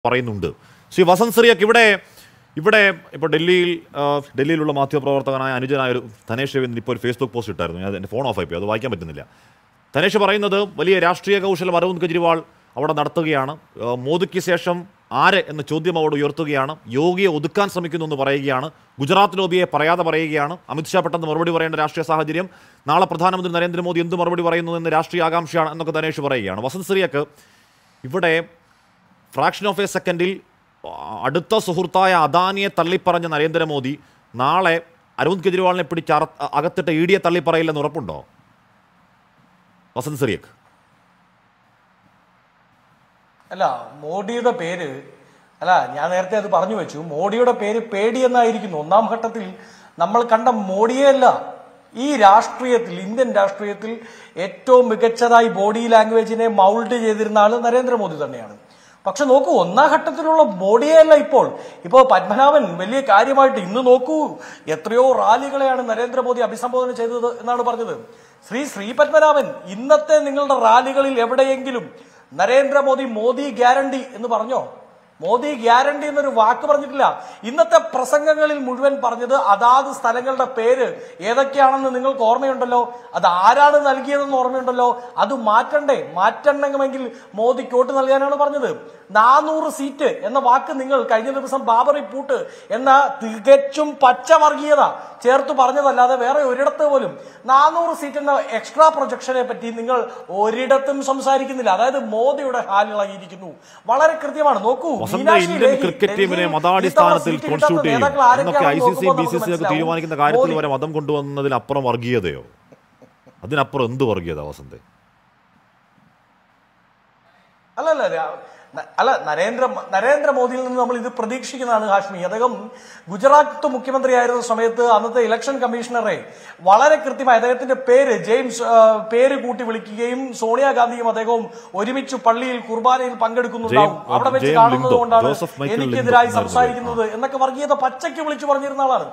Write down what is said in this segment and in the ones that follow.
പറയുന്നുണ്ട് ശ്രീ വസന്ത് സിറിയക്ക് ഇവിടെ ഇവിടെ ഇപ്പോൾ ഡൽഹിയിൽ ആ, ഡൽഹിയിലുള്ള മാധ്യമപ്രവർത്തകനായ അനുജനായ ഒരു ധനേഷ് രവീന്ദ്രൻ ഇപ്പോൾ ഒരു ഫേസ്ബുക്ക് പോസ്റ്റ് ഇട്ടായിരുന്നു ഞാൻ എൻ്റെ ഫോൺ ഓഫ് ആയിപ്പോയി അത് വായിക്കാൻ പറ്റുന്നില്ല ധനേഷ് പറയുന്നത് വലിയ രാഷ്ട്രീയ കൗശലം അരവിന്ദ് കെജ്രിവാൾ അവിടെ നടത്തുകയാണ് ആ, മോദിക്ക് ശേഷം ആര് എന്ന ചോദ്യം അവിടെ ഉയർത്തുകയാണ് യോഗിയെ ഒതുക്കാൻ ശ്രമിക്കുന്നു എന്ന് പറയുകയാണ് ഗുജറാത്ത് ലോബിയെ പറയാതെ പറയുകയാണ് അമിത്ഷാ പെട്ടെന്ന് മറുപടി പറയേണ്ട രാഷ്ട്രീയ സാഹചര്യം നാളെ പ്രധാനമന്ത്രി നരേന്ദ്രമോദി എന്ത് മറുപടി പറയുന്നു എന്ന് രാഷ്ട്രീയ ആകാംക്ഷയാണ് എന്നൊക്കെ ധനേഷ് പറയുകയാണ് വസന്ത് സിറിയക്ക് ഇവിടെ ഫ്രാക്ഷൻ ഓഫ് എ സെക്കൻഡിൽ അടുത്ത സുഹൃത്തായ അദാനിയെ തള്ളിപ്പറഞ്ഞ നരേന്ദ്രമോദി നാളെ അരവിന്ദ് കെജ്രിവാളിനെ പിടിച്ച് അറ അകത്തിട്ട് ഇ ഡിയെ തള്ളിപ്പറയില്ലെന്ന് ഉറപ്പുണ്ടോ വസന്ത് സിറിയക്ക് അല്ല മോഡിയുടെ പേര് അല്ല ഞാൻ നേരത്തെ അത് പറഞ്ഞു വെച്ചു മോഡിയുടെ പേര് പേടി എന്നായിരിക്കുന്നു ഒന്നാം ഘട്ടത്തിൽ നമ്മൾ കണ്ട മോഡിയെ അല്ല ഈ രാഷ്ട്രീയത്തിൽ ഇന്ത്യൻ രാഷ്ട്രീയത്തിൽ ഏറ്റവും മികച്ചതായി ബോഡി ലാംഗ്വേജിനെ മൗൾഡ് ചെയ്തിരുന്ന ആള് നരേന്ദ്രമോദി തന്നെയാണ് പക്ഷെ നോക്കൂ ഒന്നാം ഘട്ടത്തിലുള്ള മോഡിയല്ല ഇപ്പോൾ ഇപ്പോൾ പത്മനാഭൻ വലിയ കാര്യമായിട്ട് ഇന്ന് നോക്കൂ എത്രയോ റാലികളെയാണ് നരേന്ദ്രമോദി അഭിസംബോധന ചെയ്തത് എന്നാണ് പറഞ്ഞത് ശ്രീ ശ്രീ പത്മനാഭൻ ഇന്നത്തെ നിങ്ങളുടെ റാലികളിൽ എവിടെയെങ്കിലും നരേന്ദ്രമോദി മോദി ഗ്യാരണ്ടി എന്ന് പറഞ്ഞോ മോദി ഗ്യാരണ്ടി എന്നൊരു വാക്ക് പറഞ്ഞിട്ടില്ല ഇന്നത്തെ പ്രസംഗങ്ങളിൽ മുഴുവൻ പറഞ്ഞത് അതാത് സ്ഥലങ്ങളുടെ പേര് ഏതൊക്കെയാണെന്ന് നിങ്ങൾക്ക് ഓർമ്മയുണ്ടല്ലോ അത് ആരാണ് നൽകിയതെന്ന് ഓർമ്മയുണ്ടല്ലോ അത് മാറ്റണ്ടേ മാറ്റണമെങ്കിൽ മോദിക്ക് വോട്ട് നൽകാനാണ് പറഞ്ഞത് നാനൂറ് സീറ്റ് എന്ന വാക്ക് നിങ്ങൾ കഴിഞ്ഞ ദിവസം ബാബറി പൂട്ട് എന്ന തികച്ചും പച്ചവർഗീയത ചേർത്ത് പറഞ്ഞതല്ലാതെ വേറെ ഒരിടത്ത് പോലും നാനൂറ് സീറ്റ് എന്ന എക്സ്ട്രാ പ്രൊജക്ഷനെ പറ്റി നിങ്ങൾ ഒരിടത്തും സംസാരിക്കുന്നില്ല അതായത് മോദിയുടെ ഹാലിളകിയിരിക്കുന്നു വളരെ കൃത്യമാണ് നോക്കൂ വസന്ത മീനാക്ഷി ഇന്ത്യൻ ലേഖി ക്രിക്കറ്റ് ടീമിനെ ഡൽഹിയിൽ മതാടിസ്ഥാനത്തിൽ ഇത്തവണ സീറ്റ് കോൺസ്റ്റിറ്റ്യൂട്ട് കിട്ടാത്ത ചെയ്യും നേതാക്കൾ എന്നൊക്കെ ഐ ആരൊക്കെയാണെന്ന് സി സി നോക്കുമ്പോൾ ബി സി സി നമുക്ക് ഒക്കെ തീരുമാനിക്കുന്ന മനസ്സിലാവും. കാര്യത്തിൽ മോദി വരെ മതം കൊണ്ടുവന്നതിനപ്പുറം വർഗീയതയോ അതിനപ്പുറം എന്ത് വർഗീയത വസന്ത് അല്ലല്ല രാ- ന- അല്ല നരേന്ദ്ര നരേന്ദ്രമോദിയിൽ നിന്ന് നമ്മൾ ഇത് പ്രതീക്ഷിക്കുന്നതാണ് ഹാഷ്മി അദ്ദേഹം ഗുജറാത്ത് മുഖ്യമന്ത്രിയായിരുന്ന സമയത്ത് അന്നത്തെ ഇലക്ഷൻ കമ്മീഷണറെ വളരെ കൃത്യമായി അദ്ദേഹത്തിന്റെ പേര് ജെയിംസ് ആ, പേര് കൂട്ടി വിളിക്കുകയും സോണിയാഗാന്ധിയും അദ്ദേഹവും ഒരുമിച്ച് പള്ളിയിൽ കുർബാനയിൽ പങ്കെടുക്കുന്നുണ്ടാവും ജെയിം- അവിടെ വെച്ച് ജെയിം കാണുന്നത് ലിൻഡോ, കൊണ്ടാണ് ജോസഫ് മൈക്കിൾ ലിൻഡോ എനിക്കെതിരായി എന്നായിരുന്നു സംസാരിക്കുന്നത് എന്നൊക്കെ വർഗീയത പച്ചയ്ക്ക് വിളിച്ചു പറഞ്ഞിരുന്ന ആളാണ്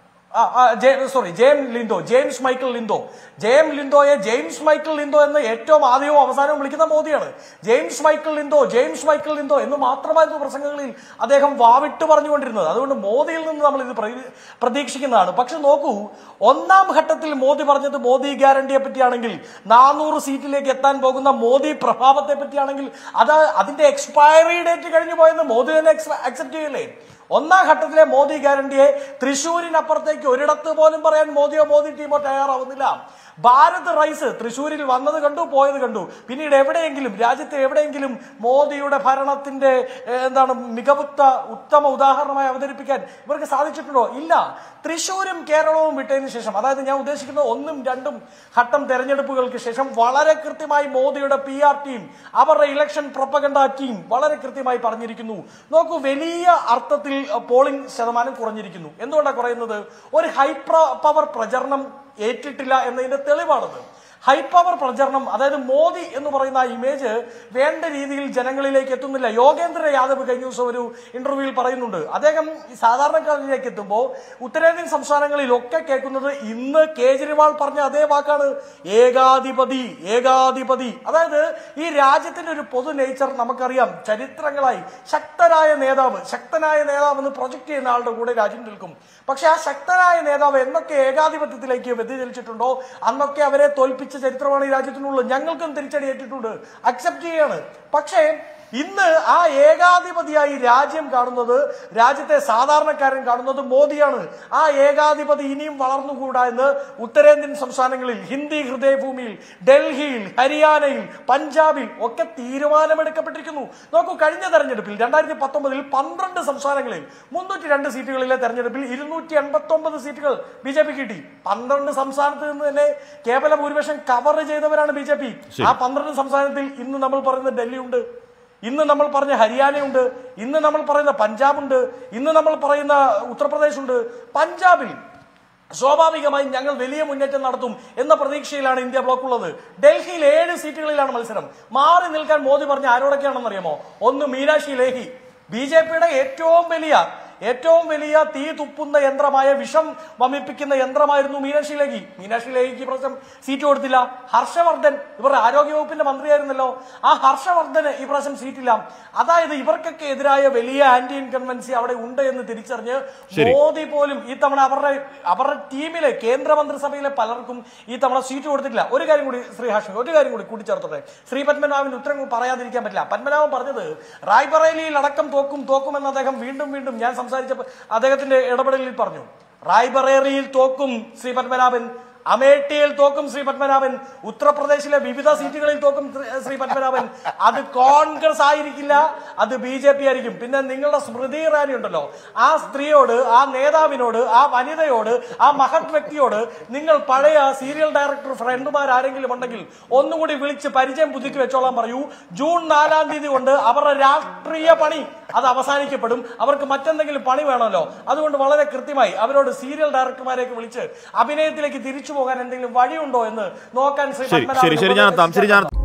sorry James Lyngdoh James Michael Lyngdoh James ലിൻഡോയെ ജെയിംസ് മൈക്കിൾ ലിൻഡോ എന്ന് ഏറ്റവും ആദ്യവും അവസാനവും വിളിക്കുന്ന മോദിയാണ് James Michael Lyngdoh James Michael Lyngdoh എന്ന് മാത്രമായിരുന്നു പ്രസംഗങ്ങളിൽ അദ്ദേഹം വാവിട്ട് പറഞ്ഞുകൊണ്ടിരുന്നത് അതുകൊണ്ട് മോദിയിൽ നിന്ന് നമ്മൾ ഇത് പ്രതി- പ്രതീക്ഷിക്കുന്നതാണ് പക്ഷെ നോക്കൂ ഒന്നാം ഘട്ടത്തിൽ മോദി പറഞ്ഞത് മോദി ഗ്യാരണ്ടിയെ പറ്റിയാണെങ്കിൽ നാനൂറ് സീറ്റിലേക്ക് എത്താൻ പോകുന്ന മോദി പ്രഭാവത്തെ പറ്റിയാണെങ്കിൽ അത് അതിന്റെ എക്സ്പയറി ഡേറ്റ് കഴിഞ്ഞു പോയെന്ന് മോദി തന്നെ അക്സെപ്റ്റ് ചെയ്യല്ലേ ഒന്നാം ഘട്ടത്തിലെ മോദി ഗ്യാരണ്ടിയെ തൃശൂരിനപ്പുറത്തേക്ക് ഒരിടത്ത് പോലും പറയാൻ മോദിയോ മോദി ടീമോ തയ്യാറാവുന്നില്ല ഭാരത് റൈസ് തൃശൂരിൽ വന്നത് കണ്ടു പോയത് കണ്ടു പിന്നീട് എവിടെയെങ്കിലും രാജ്യത്തെ എവിടെയെങ്കിലും മോദിയുടെ ഭരണത്തിന്റെ ഏഹ്, എന്താണ് മികവുത്ത ഉത്തമ ഉദാഹരണമായി അവതരിപ്പിക്കാൻ ഇവർക്ക് സാധിച്ചിട്ടുണ്ടോ ഇല്ല തൃശൂരും കേരളവും വിട്ടതിന് ശേഷം അതായത് ഞാൻ ഉദ്ദേശിക്കുന്നത് ഒന്നും രണ്ടും ഘട്ടം തെരഞ്ഞെടുപ്പുകൾക്ക് ശേഷം വളരെ കൃത്യമായി മോദിയുടെ പി ആർ ടീം അവരുടെ ഇലക്ഷൻ പ്രൊപ്പഗണ്ട ടീം വളരെ കൃത്യമായി പറഞ്ഞിരിക്കുന്നു നോക്കൂ വലിയ അർത്ഥത്തിൽ അഹ്, പോളിംഗ് ശതമാനം കുറഞ്ഞിരിക്കുന്നു എന്തുകൊണ്ടാണ് കുറയുന്നത് ഒരു ഹൈ പവർ പ്രചരണം ഏറ്റിട്ടില്ല എന്നതിന്റെ തെളിവാണത് ഹൈ പവർ പ്രചരണം അതായത് മോദി എന്ന് പറയുന്ന ആ ഇമേജ് വേണ്ട രീതിയിൽ ജനങ്ങളിലേക്ക് എത്തുന്നില്ല യോഗേന്ദ്ര യാദവ് കഴിഞ്ഞ ദിവസം ഒരു ഇന്റർവ്യൂവിൽ പറയുന്നുണ്ട് അദ്ദേഹം ഈ സാധാരണക്കാരിലേക്ക് എത്തുമ്പോൾ ഉത്തരേന്ത്യൻ സംസ്ഥാനങ്ങളിലൊക്കെ കേൾക്കുന്നത് ഇന്ന് കേജ്രിവാൾ പറഞ്ഞ അതേ വാക്കാണ് ഏകാധിപതി ഏകാധിപതി അതായത് ഈ രാജ്യത്തിന്റെ ഒരു പൊതു നേച്ചർ നമുക്കറിയാം ചരിത്രങ്ങളായി ശക്തരായ നേതാവ് ശക്തനായ നേതാവ് എന്ന് പ്രൊജക്ട് ചെയ്യുന്ന ആളുടെ കൂടെ രാജ്യം നിൽക്കും പക്ഷെ ആ ശക്തനായ നേതാവ് എന്നൊക്കെ ഏകാധിപത്യത്തിലേക്ക് വ്യതിചലിച്ചിട്ടുണ്ടോ അന്നൊക്കെ അവരെ തോൽപ്പിച്ച ചരിത്രമാണ് ഈ രാജ്യത്തിനുള്ളത് ഞങ്ങൾക്കും തിരിച്ചടി ഏറ്റിട്ടുണ്ട് അക്സെപ്റ്റ് ചെയ്യാണ് പക്ഷേ ഇന്ന് ആ ഏകാധിപതിയായി രാജ്യം കാണുന്നത് രാജ്യത്തെ സാധാരണക്കാരൻ കാണുന്നത് മോദിയാണ് ആ ഏകാധിപതി ഇനിയും വളർന്നുകൂടാ എന്ന് ഉത്തരേന്ത്യൻ സംസ്ഥാനങ്ങളിൽ ഹിന്ദി ഹൃദയഭൂമിയിൽ ഡൽഹിയിൽ ഹരിയാനയിൽ പഞ്ചാബിൽ ഒക്കെ തീരുമാനമെടുക്കപ്പെട്ടിരിക്കുന്നു നോക്കൂ കഴിഞ്ഞ തെരഞ്ഞെടുപ്പിൽ രണ്ടായിരത്തി പത്തൊമ്പതിൽ പന്ത്രണ്ട് സംസ്ഥാനങ്ങളിൽ മുന്നൂറ്റി രണ്ട് സീറ്റുകളിലെ തെരഞ്ഞെടുപ്പിൽ ഇരുന്നൂറ്റി എൺപത്തി ഒമ്പത് സീറ്റുകൾ ബി ജെ പി കിട്ടി പന്ത്രണ്ട് സംസ്ഥാനത്ത് നിന്ന് തന്നെ കേവല ഭൂരിപക്ഷം കവർ ചെയ്തവരാണ് ബി ജെ പി ആ പന്ത്രണ്ട് സംസ്ഥാനത്തിൽ ഇന്ന് നമ്മൾ പറയുന്ന ഡൽഹി ഉണ്ട് ഇന്ന് നമ്മൾ പറഞ്ഞ ഹരിയാനയുണ്ട് ഇന്ന് നമ്മൾ പറയുന്ന പഞ്ചാബുണ്ട് ഇന്ന് നമ്മൾ പറയുന്ന ഉത്തർപ്രദേശ് ഉണ്ട് പഞ്ചാബിൽ സ്വാഭാവികമായും ഞങ്ങൾ വലിയ മുന്നേറ്റം നടത്തും എന്ന പ്രതീക്ഷയിലാണ് ഇന്ത്യ ബ്ലോക്ക് ഉള്ളത് ഡൽഹിയിൽ ഏഴ് സീറ്റുകളിലാണ് മത്സരം മാറി നിൽക്കാൻ മോദി പറഞ്ഞ ആരോടൊക്കെയാണെന്ന് അറിയാമോ ഒന്ന് മീനാക്ഷി ലേഹി ബി ജെ പിയുടെ ഏറ്റവും വലിയ ഏറ്റവും വലിയ തീ തുപ്പുന്ന യന്ത്രമായ വിഷം വമിപ്പിക്കുന്ന യന്ത്രമായിരുന്നു മീനാക്ഷി ലേഖി മീനാക്ഷി ലേഖിക്ക് പ്രശ്നം സീറ്റ് കൊടുത്തില്ല ഹർഷവർദ്ധൻ ഇവരുടെ ആരോഗ്യവകുപ്പിന്റെ മന്ത്രിയായിരുന്നല്ലോ ആ ഹർഷവർദ്ധന് ഈ പ്രാവശ്യം സീറ്റില്ല അതായത് ഇവർക്കൊക്കെ എതിരായ വലിയ ആന്റി ഇൻകൺവൻസി അവിടെ ഉണ്ട് എന്ന് തിരിച്ചറിഞ്ഞ് ശരി. മോദി പോലും ഈ തവണ അവരുടെ അവരുടെ ടീമിലെ കേന്ദ്രമന്ത്രിസഭയിലെ പലർക്കും ഈ തവണ സീറ്റ് കൊടുത്തിട്ടില്ല ഒരു കാര്യം കൂടി ശ്രീ ഹാഷ്മി ഒരു കാര്യം കൂടി കൂട്ടിച്ചേർത്തോട്ടെ ശ്രീ പത്മനാഭന്റെ ഉത്തരം പറയാതിരിക്കാൻ പറ്റില്ല പത്മനാഭൻ പറഞ്ഞത് റായ്ബറേലിയിൽ അടക്കം തോക്കും തോക്കുമെന്ന് അദ്ദേഹം വീണ്ടും വീണ്ടും ഞാൻ സംസാരിച്ചപ്പോൾ അദ്ദേഹത്തിന്റെ ഇടപെടലിൽ പറഞ്ഞു റായ്ബറേലിയിൽ തോക്കും ശ്രീ പത്മനാഭൻ അമേഠിയിൽ തോക്കും ശ്രീ പത്മനാഭൻ ഉത്തർപ്രദേശിലെ വിവിധ സീറ്റുകളിൽ തോക്കും ശ്രീ- ശ്രീ പത്മനാഭൻ അത് കോൺഗ്രസ് ആയിരിക്കില്ല അത് ബി ജെ പി ആയിരിക്കും പിന്നെ നിങ്ങളുടെ സ്മൃതി ഇറാനി ഉണ്ടല്ലോ ആ സ്ത്രീയോട് ആ നേതാവിനോട് ആ വനിതയോട് ആ മഹത് വ്യക്തിയോട് നിങ്ങൾ പഴയ സീരിയൽ ഡയറക്ടർ ഫ്രണ്ടുമാർ ആരെങ്കിലും ഉണ്ടെങ്കിൽ ഒന്നുകൂടി വിളിച്ച് പരിചയം പുതുക്കി വെച്ചോളാൻ പറയൂ ജൂൺ നാലാം തീയതി കൊണ്ട് അവരുടെ രാഷ്ട്രീയ പണി അത് അവസാനിക്കപ്പെടും അവർക്ക് മറ്റെന്തെങ്കിലും പണി വേണമല്ലോ അതുകൊണ്ട് വളരെ കൃത്യമായി അവരോട് സീരിയൽ ഡയറക്ടർമാരെയൊക്കെ വിളിച്ച് അഭിനയത്തിലേക്ക് തിരിച്ചു പോകാൻ എന്തെങ്കിലും വഴിയുണ്ടോ എന്ന് നോക്കാൻ ശ്രീ ശരി ശരി പത്മനാഭൻ ശരി ഞാൻ എത്താം ശരി ഞാൻ